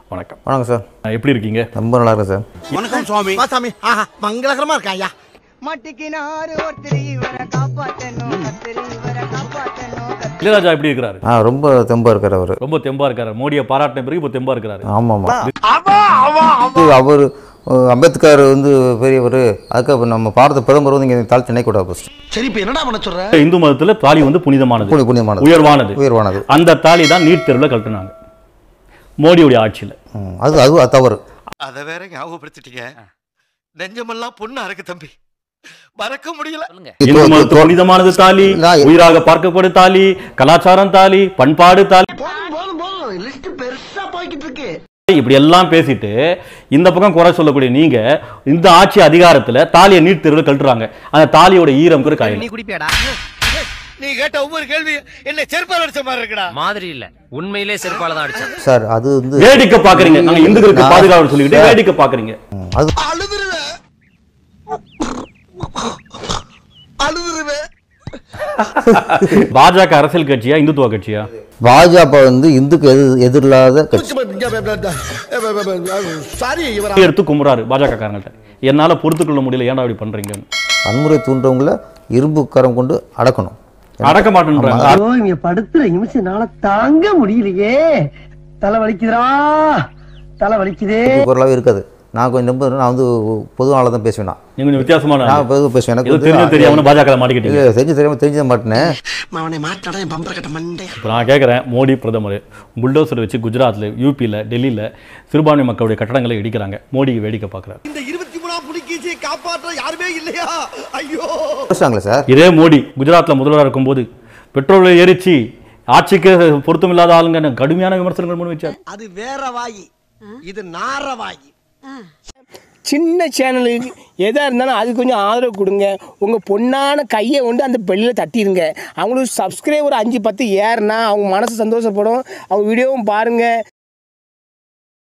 வணக்கம் வணக்கம் சார் எப்படி இருக்கீங்க ரொம்ப நல்லா இருக்கேன் சார் வணக்கம் சுவாமி சாமி ஆஹா மங்களகரமா இருக்கா ஐயா மட்டிக்கினாரு ஒருத்தர் இவரை காப்பாத்தணும் கத்திரி இவரை காப்பாத்தணும் கத்திரி இளையராஜா எப்படி இருக்கிறாரு ஆ ரொம்ப தெம்பா இருக்கார் அவர் ரொம்ப தெம்பா இருக்காரு மோடியை பாராட்டின பிறகு இப்போ தெம்பா இருக்கிறாரு ஆமாம் ஆமாம் அவர் அம்பேத்கர் வந்து பெரியவர் அதுக்கு நம்ம பாரத பிரதமர் வந்து இங்கே தாழ்த்தி நினைக்கூடாது ஃபஸ்ட் சரி இப்ப என்னடா பண்ண சொல்ற இந்து மதத்துல தாலி வந்து புனிதமானது புனி புனிதமானது உயர்வானது உயர்வானது அந்த தாலி தான் நீட் தேர்வில் கழட்டினாங்க மோடியுடைய ஆட்சியில ம், அது அது அது தவறு அத வேற ஞாபகப்படுத்திட்டீங்க நெஞ்சமெல்லாம் பொண்ணா இருக்கு தம்பி மறக்க முடியல இப்போ இந்து மதத்து புனிதமானது தாலி நான் உயிராக பார்க்கப்படும் தாலி கலாச்சாரம் தாலி பண்பாடு தாலி போதும் போதும் போதும் லிஸ்ட் பெருசா போய்கிட்டு இருக்கு இப்படி எல்லாம் பேசிட்டு இந்த பக்கம் குறை சொல்லக்கூடிய நீங்க இந்த ஆட்சி அதிகாரத்துல தாலியை நீட் தேர்வில் கழட்டுறாங்க அந்த தாலியோட ஈரம் கூட காயல குடிப்பியாடா நீ கேட்ட ஒவ்வொரு கேள்வி என்ன செருப்பால் அடிச்ச மாதிரி இருக்குடா மாதிரி இல்ல உண்மையிலே செருப்பால தான் அடிச்சான் சார் அது வந்து வேடிக்கை பாக்குறீங்க நாங்க இந்துக்களுக்கு நான் பாதுகாப்பு சொல்லிக்கிட்டு சார், வேடிக்கை பாக்குறீங்க ம், அது அழுதுருவேன் அழுதுருவேன் பாஜக அரசியல் கட்சியா இந்துத்துவ கட்சியா பாஜக வந்து இந்துக்கு எது எதிரில்லாத கட்சி சாரி இவர் எடுத்து கும்புறாரு பாஜக காரங்கள்ட்ட என்னால பொறுத்துக்கொள்ள முடியல ஏன்டா அப்படி பண்றீங்கன்னு வன்முறை தூண்டுறவங்கள இரும்பு கரம் கொண்டு அடக்கணும் அடக்க மாட்டேன்றாங்க ஐயோ இங்க படுத்துற நிமிஷம்னால தாங்க முடியலையே தலை வலிக்குதுடா தலை வலிக்குதே குரலாகவே இருக்காது நான் கொஞ்சம் ரொம்ப நான் வந்து பொதுவாக தான் பேசுவேன் நான். நீங்க கொஞ்சம் வித்தியாசமான நான் பொதுவாக பேசுவேன் எனக்கு ஏதோ வந்து- தெரிஞ்சு தெரியாம பாஜக மாட்டிக்கிட்டீங்க இல்ல, தெரிஞ்சு தெரியாம தெரிஞ்ச மாட்டேனேன் அவனை மாட்டாடா என் பம்பர கட்ட மண்டையா இப்போ நான் கேட்குறேன் மோடி பிரதமர் புல்டோசர் வச்சு குஜராத்தில் யூபியில் டெல்லியில் சிறுபான்மை மக்களுடைய கட்டடங்களை இடிக்கிறாங்க மோடிக்கு வேடிக்கை பார்க்குறாரு இந்த இருபத்தி மூணாம் புலிகேசியை காப்பாற்ற யாருமே இல்லையா ஐயோ பேசுவாங்களே சார் இதே மோடி குஜராத்தில் முதல்வராக இருக்கும்போது பெட்ரோல் விலை ஏறிச்சு ஆட்சிக்கு பொருத்தமில்லாத ஆளுங்க கடுமையான விமர்சனங்கள் முன் வச்சார் அது வேற வாயி இது நார வாயி சின்ன சேனலுக்கு எதாக இருந்தாலும் அது கொஞ்சம் ஆதரவு கொடுங்க உங்கள் பொண்ணான கையை கொண்டு அந்த பெல்லில் தட்டிடுங்க அவங்களுக்கு சப்ஸ்கிரைபர் அஞ்சு பத்து ஏறுனா அவங்க மனசு சந்தோஷப்படும் அவங்க வீடியோவும் பாருங்கள்